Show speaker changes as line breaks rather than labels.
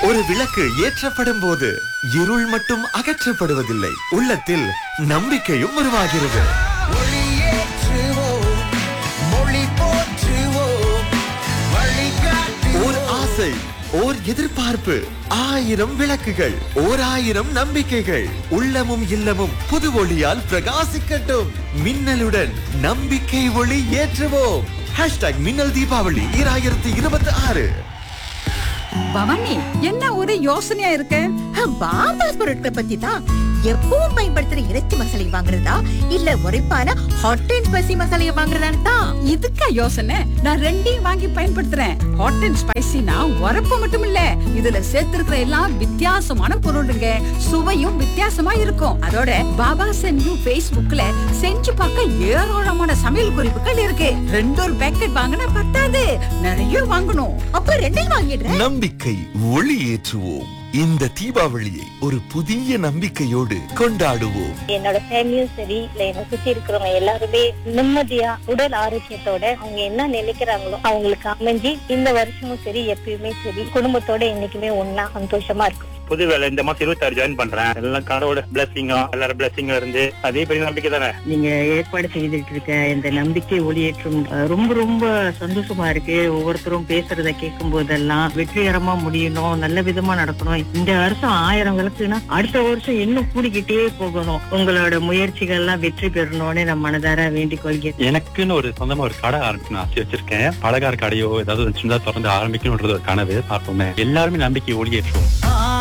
ஒரு விளக்கு ஏற்றப்படும் போது இருள் மட்டும் அகற்றப்படுவதில்லை உள்ளத்தில் நம்பிக்கையும் உருவாகிறது
ஒளியேற்றுவோம், மொழி போற்றுவோம், வழிகாட்டுவோம்.
ஓர் ஆசை ஓர் எதிர்பார்ப்பு ஆயிரம் விளக்குகள் ஓர் ஆயிரம் நம்பிக்கைகள் உள்ளமும் இல்லமும் புது ஒளியால் பிரகாசிக்கட்டும் மின்னலுடன் நம்பிக்கை ஒளி ஏற்றுவோம் ஹேஷ்டாக் மின்னல் தீபாவளி ஈராயிரத்தி இருபத்தி ஆறு
பவானி என்ன ஒரு யோசனையா இருக்க
பாமாஸ் பொருட்களை பத்தி தான் எப்பவும் பயன்படுத்துற இறைச்சி மசாலை வாங்குறதா இல்ல உரைப்பான ஹாட் அண்ட் ஸ்பைசி மசாலையை வாங்குறதான்னு தான்
இதுக்கா யோசனை நான் ரெண்டையும் வாங்கி பயன்படுத்துறேன் ஹாட் அண்ட் ஸ்பைசினா உரப்பு மட்டும் இல்ல இதுல சேர்த்திருக்கிற எல்லாம் வித்தியாசமான பொருளுங்க சுவையும் வித்தியாசமா இருக்கும் அதோட பாபா சென்யூ Facebookல செஞ்சு பார்க்க ஏராளமான சமையல் குறிப்புகள் இருக்கு ரெண்டு ஒரு பேக்கெட் வாங்கினா பத்தாது நிறைய வாங்கணும்
அப்ப ரெண்டையும் வாங்கிடுறேன்
நம்பிக்கை ஒளி ஏற்றுவோம் இந்த தீபாவளியை ஒரு புதிய நம்பிக்கையோடு கொண்டாடுவோம்
என்னோட ஃபேமிலியும் சரி இல்ல என்னை சுத்தி இருக்கிறவங்க எல்லாருமே நிம்மதியா உடல் ஆரோக்கியத்தோட அவங்க என்ன நினைக்கிறாங்களோ அவங்களுக்கு அமைஞ்சு இந்த வருஷமும் சரி எப்பயுமே சரி குடும்பத்தோட என்னைக்குமே ஒண்ணா சந்தோஷமா இருக்கும்
புது வேலை இந்த மாசம் இருபத்தாறு ஜாயின் பண்றேன் எல்லாம் கடவுளோட பிளஸிங்கும் எல்லாரும் பிளஸிங்கும் இருந்து அதே பெரிய நம்பிக்கை தானே
நீங்க ஏற்பாடு செய்துட்டு இருக்க இந்த நம்பிக்கை ஒளியேற்றம் அஹ், ரொம்ப ரொம்ப சந்தோஷமா இருக்கு ஒவ்வொருத்தரும் பேசுறத கேட்கும் போதெல்லாம் வெற்றிகரமா முடியணும் நல்ல விதமா நடக்கணும் இந்த வருஷம் ஆயிரம் விளக்குனா அடுத்த வருஷம் இன்னும் கூடிக்கிட்டே போகணும் உங்களோட முயற்சிகள் எல்லாம் வெற்றி பெறணும்னு நான் மனதார வேண்டிக் கொள்கிறேன்
எனக்குன்னு ஒரு சொந்தமா ஒரு கடை ஆரம்பிக்கணும் ஆசை வச்சிருக்கேன் பலகார கடையோ ஏதாவது சின்னதா திறந்து ஆரம்பிக்கணும்ன்றது ஒரு கனவு பார்ப்போமே எல்லாருமே நம்பிக்கை ஒளியேற்றுவோம்
ஆ